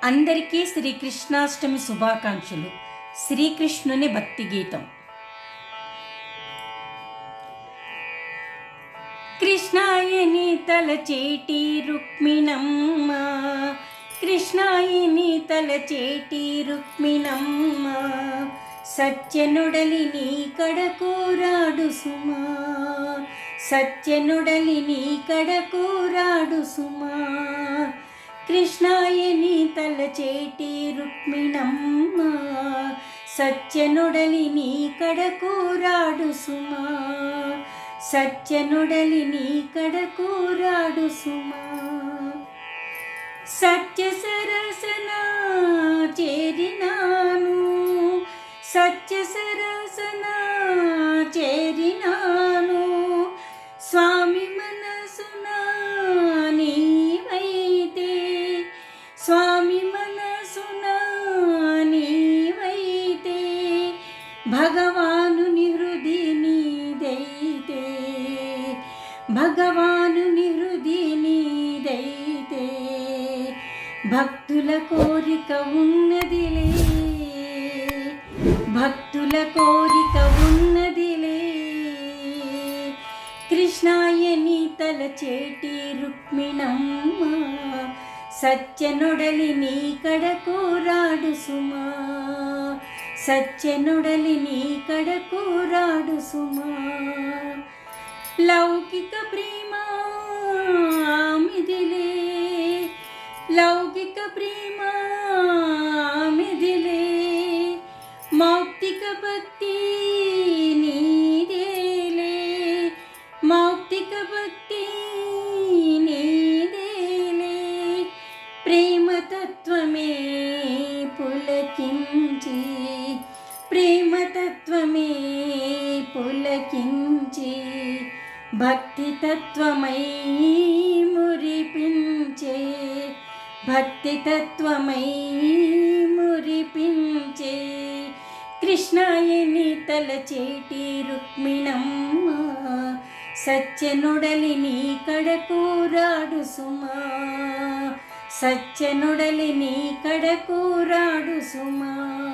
అందరికీ శ్రీకృష్ణాష్టమి శుభాకాంక్షలు శ్రీకృష్ణుని భక్తి గీతం కృష్ణాయని తలచేటి రుక్మిణమ్మ కృష్ణాయని తలచేటి రుక్మిణమ్మ సత్యనుడలి నీ కడకూరాడు సుమా సత్యనుడలి నీ కడకూరాడు సుమా కృష్ణాయని తలచేటి రుక్మిణమ్మ సత్యనుడలి నీ కడకూరాడు సుమా సత్యనుడలి నీ కడకూరాడు సుమా సత్య సరసన చేరినాను సత్య సరసన చేరినాను స్వామి మనసున నీవైతే స్వామి మనసున నీవైతే భగవానుని హృది నీదైతే భగవానుని హృది నీదైతే భక్తుల కోరిక ఉన్నదిలే భక్తుల కోరిక ఉన్నదిలే కృష్ణాయని తలచేటి రుక్మిణమ్మ సత్యనుడలి నీ కడకూరాడు సుమా సత్యనుడలి నీ కడకూరాడు సుమా లౌకిక ప్రేమ మిదిలే లౌకిక ప్రేమ మిదిలే మౌక్తిక భక్తి నీదేలే మౌక్తిక భక్తి నీదేలే ప్రేమ తత్వమే పులకించి ప్రేమ తత్వమే పులకించి భక్తి తత్వమై మురిపించే భక్తి తత్వమై మురిపించే కృష్ణాయని తలచేటి రుక్మిణమ్మ సత్యనుడలి నీ కడకూరాడు సుమా సత్యనుడలి నీ కడకూరాడు సుమా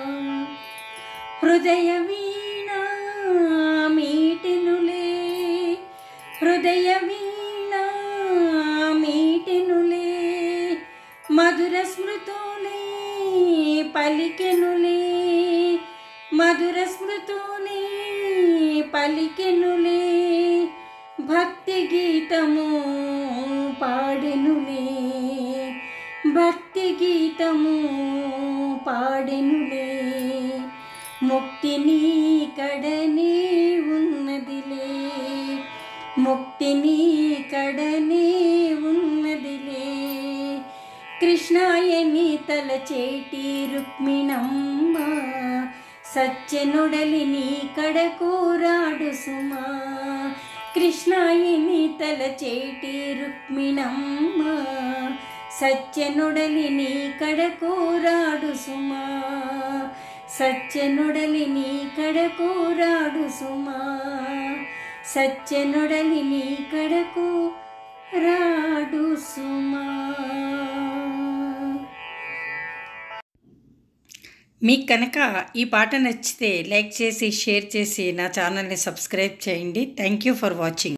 హృదయ వీణ మీటినులే హృదయ వీణ మీటినులే మధుర స్మృతులే పలికెనులే మధుర స్మృతులే పలికెనులే భక్తి గీతము పాడెనులే భక్తి గీతము పాడెనులే ముక్తి నీ కడనే ఉన్నదిలే ముక్తి నీ కడనే ఉన్నదిలే కృష్ణాయని తలచేటి రుక్మిణమ్మ సత్యనుడలి నీ కడకూరాడు సుమా కృష్ణాయని తలచేటి రుక్మిణమ్మ సత్యనుడలి నీ కడకూరాడు సుమా సత్యనుడలి నీ కడకూరాడు సుమా సత్యనుడలి నీ కడకు రాడు సుమా మీకు కనుక ఈ పాట నచ్చితే లైక్ చేసి షేర్ చేసి నా ఛానల్ని సబ్స్క్రైబ్ చేయండి థ్యాంక్ యూ ఫర్ వాచింగ్